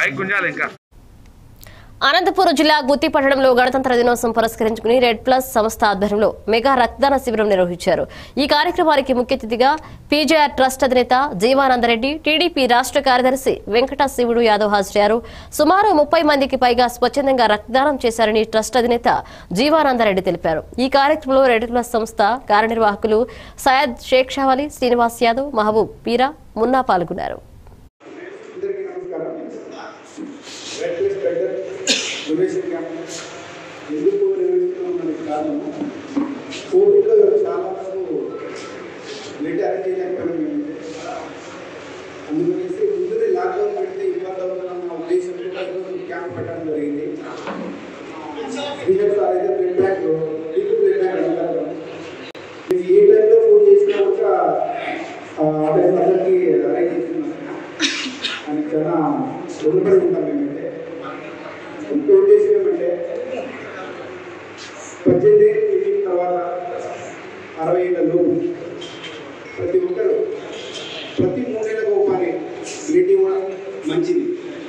పైకి గుంజాలి ఇంకా అనంతపురం జిల్లా గుత్తి పట్టణంలో గణతంత్ర దినోత్సవం పురస్కరించుకుని రెడ్ ప్లస్ సంస్థ ఆధ్వర్యంలో మెగా రక్తదాన శిబిరం నిర్వహించారు ఈ కార్యక్రమానికి ముఖ్య అతిథిగా పీజేఆర్ ట్రస్ట్ అధినేత జీవానందరెడ్డి టీడీపీ రాష్ట్ర కార్యదర్శి వెంకట శివుడు యాదవ్ హాజరయ్యారు సుమారు ముప్పై మందికి పైగా స్వచ్ఛందంగా రక్తదానం చేశారని ట్రస్ట్ అధినేత జీవానందరెడ్డి తెలిపారు ఈ కార్యక్రమంలో రెడ్ ప్లస్ సంస్థ కార్యనిర్వాహకులు సయ్యద్ షేక్ షావలి శ్రీనివాస్ యాదవ్ మహబూబ్ పీరా మున్నా పాల్గొన్నారు అందరికీ నమస్కారం red plus blood donation camp ఎందుకు నిర్వహిస్తున్నాం మనకి కారణం కోవిడ్లో చాలా వరకు బ్లడ్ అరేంజ్ చేయలేకపోయినాం మేమైతే అందుకనేసి ముందునే లాక్డౌన్ పెడితే ఇబ్బంది అవుతుందన్న ఉద్దేశంతో ఈరోజు క్యాంప్ పెట్టడం జరిగింది శ్రీహర్ సార్ అయితే blood bank people blood bank అంటారు మీకు ఏ టైంలో ఫోన్ చేసినా కూడా ఆ టైం అందరికీ అరేంజ్ చేస్తున్నాం అని చాలా రుణపడి ఉంటాం మేమైతే ఇంకో ఉద్దేశం ఏమంటే పద్దెనిమిది ఎదిగిన తర్వాత అరవై ఏళ్ళ లోపు ప్రతి ఒక్కరు ప్రతి మూడు నెలలకు ఒక పని బ్లడ్ ఇవ్వడం మంచిది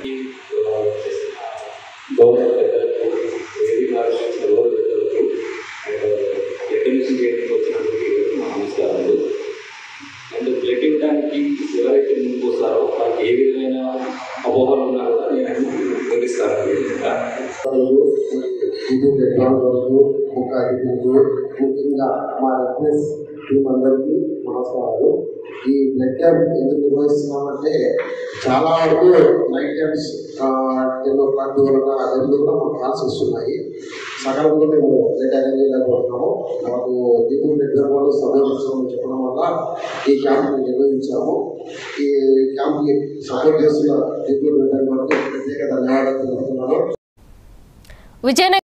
గౌరవ పెద్దలకు వేదిక ఆలోచించిన గౌరవ పెద్దలకు అండ్ డెఫినేషన్ చేయడానికి వచ్చినందుకు మా నమస్కారాలు అండ్ బ్లడ్ ఇవ్వడానికి ఎవరైతే ముందుకు వస్తారో వాళ్ళకి ఏ విధమైన అపోహలు ఉన్నా కూడా నేను వివరిస్తాను విధంగా ఇది టెక్నాలజీ ఒక అతిథులకు ముఖ్యంగా మా రెడ్నెస్ టీం అందరికీ నమస్కారాలు ఈ బ్లడ్ క్యాంప్ ఎందుకు నిర్వహిస్తున్నామంటే చాలా వరకు night times ten o'clock వరకు అదే కూడా మాకు కాల్స్ వస్తున్నాయి సకాలంలో మేము బ్లడ్ అరేంజ్ చేయలేకపోతున్నాము మాకు దీపం నెట్వర్క్ వాళ్ళు సమయం చెప్పడం వల్ల ఈ క్యాంప్ నిర్వహించాము ఈ క్యాంప్కి సపోర్ట్ చేస్తున్న దీపం నెట్వర్క్ వాళ్ళకి ప్రత్యేక ధన్యవాదాలు తెలుపుతున్నాను విజయనగరం